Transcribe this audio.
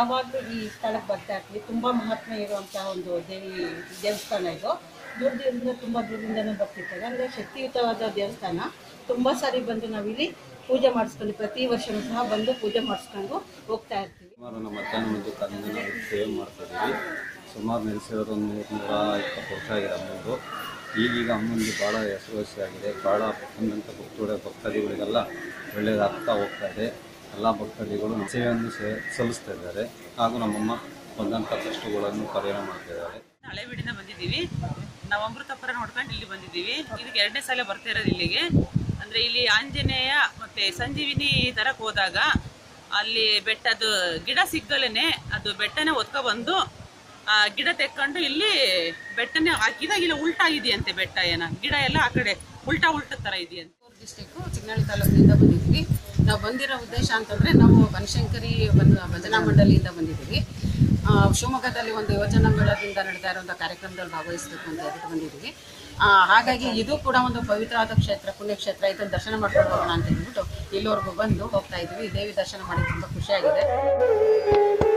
ಯಾವಾಗಲೂ ಈ ಸ್ಥಳಕ್ಕೆ ಬರ್ತಾ ಇರ್ತೀವಿ ತುಂಬ ಮಹಾತ್ಮೆ ಇರುವಂತಹ ಒಂದು ದೇವಿ ದೇವಸ್ಥಾನ ಇದು ದೂರದಿಂದ ತುಂಬ ದೂರದಿಂದನೂ ಬರ್ತಿರ್ತಾರೆ ಅಂದರೆ ಶಕ್ತಿಯುತವಾದ ದೇವಸ್ಥಾನ ತುಂಬ ಸಾರಿ ಬಂದು ನಾವಿಲ್ಲಿ ಪೂಜೆ ಮಾಡಿಸ್ಕೊಂಡು ಪ್ರತಿ ವರ್ಷವೂ ಸಹ ಬಂದು ಪೂಜೆ ಮಾಡಿಸ್ಕೊಂಡು ಹೋಗ್ತಾ ಇರ್ತೀವಿ ಸುಮಾರು ನಮ್ಮ ಮಧ್ಯಾಹ್ನ ಮುಂದೆ ಕಾಲದಿಂದ ನಾವು ಸೇವೆ ಮಾಡ್ತಾ ಇದ್ದೀವಿ ಸುಮಾರು ನೆಲೆಸಿರೋದು ಒಂದು ನೂರು ನೂರ ಇಪ್ಪತ್ತು ವರ್ಷ ಆಗಿದೆ ಅಮ್ಮಂದು ಈಗೀಗ ಅಮ್ಮನಿಗೆ ಭಾಳ ಹೆಸರುವಾಸಿಯಾಗಿದೆ ಭಾಳ ಬಂದಂಥ ಭಕ್ತರುಗಳ ಭಕ್ತಾದಿಗಳಿಗೆಲ್ಲ ಒಳ್ಳೆಯದಾಗ್ತಾ ಹೋಗ್ತಾ ಇದೆ ಎಲ್ಲ ಭಕ್ತಾದಿಗಳು ಸೇವೆಯನ್ನು ಸೇ ಸಲ್ಲಿಸ್ತಾ ಇದ್ದಾರೆ ಹಾಗೂ ನಮ್ಮಮ್ಮ ಬಂದಂಥ ಕಷ್ಟಗಳನ್ನು ಪರಿಹಾರ ಮಾಡ್ತಾ ಇದ್ದಾರೆ ಹಳೆಬೀಡಿಂದ ಬಂದಿದ್ದೀವಿ ನಾವು ಅಮೃತಪುರ ನೋಡ್ಕೊಂಡು ಇಲ್ಲಿ ಬಂದಿದ್ದೀವಿ ಇದಕ್ಕೆ ಎರಡನೇ ಸಲ ಬರ್ತಾ ಇರೋದು ಇಲ್ಲಿಗೆ ಅಂದ್ರೆ ಇಲ್ಲಿ ಆಂಜನೇಯ ಮತ್ತೆ ಸಂಜೀವಿನಿ ತರಕ್ ಹೋದಾಗ ಅಲ್ಲಿ ಬೆಟ್ಟದ್ದು ಗಿಡ ಸಿಗ್ದಲೇನೆ ಅದು ಬೆಟ್ಟನೇ ಒತ್ಕೊ ಬಂದು ಆ ಗಿಡ ತೆಕ್ಕೊಂಡು ಇಲ್ಲಿ ಬೆಟ್ಟನೇ ಹಾಕಿದಾಗ ಇಲ್ಲಿ ಉಲ್ಟಾ ಇದೆಯಂತೆ ಬೆಟ್ಟ ಏನ ಗಿಡ ಎಲ್ಲ ಆ ಕಡೆ ಉಲ್ಟಾ ಉಲ್ಟಾ ತರ ಇದೆಯಂತೆ ಡಿಸ್ಟಿಕ್ಕು ಚಿಕ್ಕನಹಳ್ಳಿ ತಾಲೂಕಿನಿಂದ ಬಂದಿದ್ವಿ ನಾವು ಬಂದಿರೋ ಉದ್ದೇಶ ಅಂತಂದರೆ ನಾವು ಬನಶಂಕರಿ ಬನ್ ಭಜನಾ ಮಂಡಳಿಯಿಂದ ಬಂದಿದ್ದೀವಿ ಆ, ಶಿವಮೊಗ್ಗದಲ್ಲಿ ಒಂದು ಯೋಜನಾ ಮೇಳದಿಂದ ನಡೀತಾ ಇರುವಂಥ ಕಾರ್ಯಕ್ರಮದಲ್ಲಿ ಭಾಗವಹಿಸಬೇಕು ಅಂತ ಹೇಳ್ಬಿಟ್ಟು ಬಂದಿದ್ದೀವಿ ಆ, ಹಾಗಾಗಿ ಇದು ಕೂಡ ಒಂದು ಪವಿತ್ರವಾದ ಕ್ಷೇತ್ರ ಪುಣ್ಯಕ್ಷೇತ್ರ ಇದನ್ನು ದರ್ಶನ ಮಾಡ್ಕೊಂಡು ಹೋಗೋಣ ಅಂತ ಹೇಳ್ಬಿಟ್ಟು ಇಲ್ಲಿವರೆಗೂ ಬಂದು ಹೋಗ್ತಾ ಇದ್ದೀವಿ ದೇವಿ ದರ್ಶನ ಮಾಡಿ ತುಂಬ ಖುಷಿಯಾಗಿದೆ